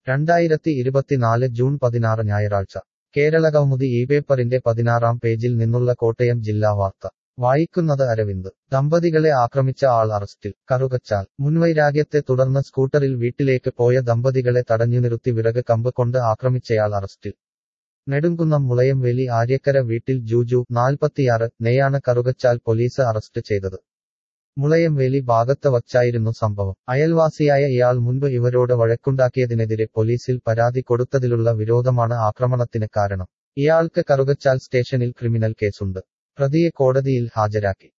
രണ്ടായിരത്തി ഇരുപത്തിനാല് ജൂൺ പതിനാറ് ഞായറാഴ്ച കേരളകൗമുദി ഈ പേപ്പറിന്റെ പതിനാറാം പേജിൽ നിന്നുള്ള കോട്ടയം ജില്ലാ വാർത്ത വായിക്കുന്നത് അരവിന്ദ് ദമ്പതികളെ ആക്രമിച്ച ആൾ അറസ്റ്റിൽ കറുകച്ചാൽ മുൻവൈരാഗ്യത്തെ തുടർന്ന് സ്കൂട്ടറിൽ വീട്ടിലേക്ക് പോയ ദമ്പതികളെ തടഞ്ഞുനിറുത്തി വിറക് കമ്പ് കൊണ്ട് ആക്രമിച്ചയാൾ അറസ്റ്റിൽ നെടുങ്കുന്നം മുളയംവേലി ആര്യക്കര വീട്ടിൽ ജൂജു നാൽപ്പത്തിയാറ് നെയാണ് കറുകച്ചാൽ പോലീസ് അറസ്റ്റ് ചെയ്തത് മുളയംവേലി ഭാഗത്ത് വച്ചായിരുന്നു സംഭവം അയൽവാസിയായ ഇയാൾ മുൻപ് ഇവരോട് വഴക്കുണ്ടാക്കിയതിനെതിരെ പോലീസിൽ പരാതി കൊടുത്തതിലുള്ള വിരോധമാണ് ആക്രമണത്തിന് കാരണം ഇയാൾക്ക് കറുകച്ചാൽ സ്റ്റേഷനിൽ ക്രിമിനൽ കേസുണ്ട് പ്രതിയെ കോടതിയിൽ ഹാജരാക്കി